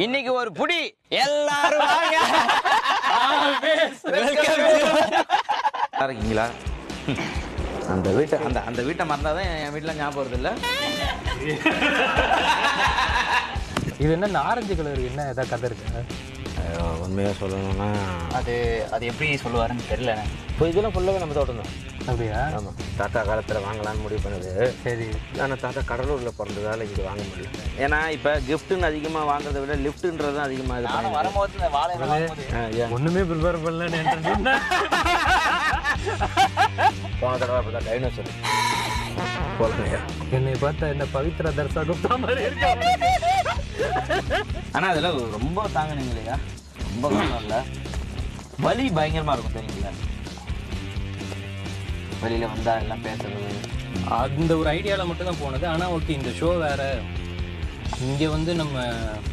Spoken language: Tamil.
இன்னைக்கு ஒரு புடி எல்லாரும் வாங்க நல்லா இருக்கீங்களா அந்த வீட்டை அந்த அந்த வீட்டை மறந்தாதான் என் வீட்டில் ஞாபகம் வருது இல்லை இது என்ன இந்த ஆரஞ்சு கலர் என்ன ஏதாவது கதை இருக்கு உண்மையாக சொல்லணும்னா அது அது எப்படி சொல்லுவாருன்னு தெரியல இப்போ இதெல்லாம் ஃபுல்லாகவே நம்ம தோட்டம் தான் அப்படியா ஆமாம் தாத்தா காலத்தில் வாங்கலாம்னு முடிவு பண்ணுது சரி ஆனால் தாத்தா கடலூரில் பிறந்ததால இங்கே வாங்க முடியல ஏன்னா இப்போ கிஃப்ட்டுன்னு அதிகமாக வாங்குறதை விட லிஃப்ட்டுன்றது தான் அதிகமாக இது நானும் பண்ணிருக்கு. வரும்போது இந்த வாழை வரும்போது ஆ, ஏன்? ஒண்ணுமே ப்ரிப்பேர் பண்ணலன்னு போன தடவை அப்போ தான் டைனோசர் போகலையா என்னை பார்த்தா என்ன பவித்ரா தர்சா குப்தா மாதிரி இருக்கு ஆனால் அதெல்லாம் ரொம்ப தாங்கினீங்க இல்லையா ரொம்ப கஷ்டம் இல்லை வலி பயங்கரமாக இருக்கும் தெரியுங்களா வெளியில் வந்தால் எல்லாம் பேசுறது அந்த ஒரு ஐடியாவில் மட்டும் தான் போனது ஆனால் ஓகே இந்த ஷோ வேற இங்கே வந்து நம்ம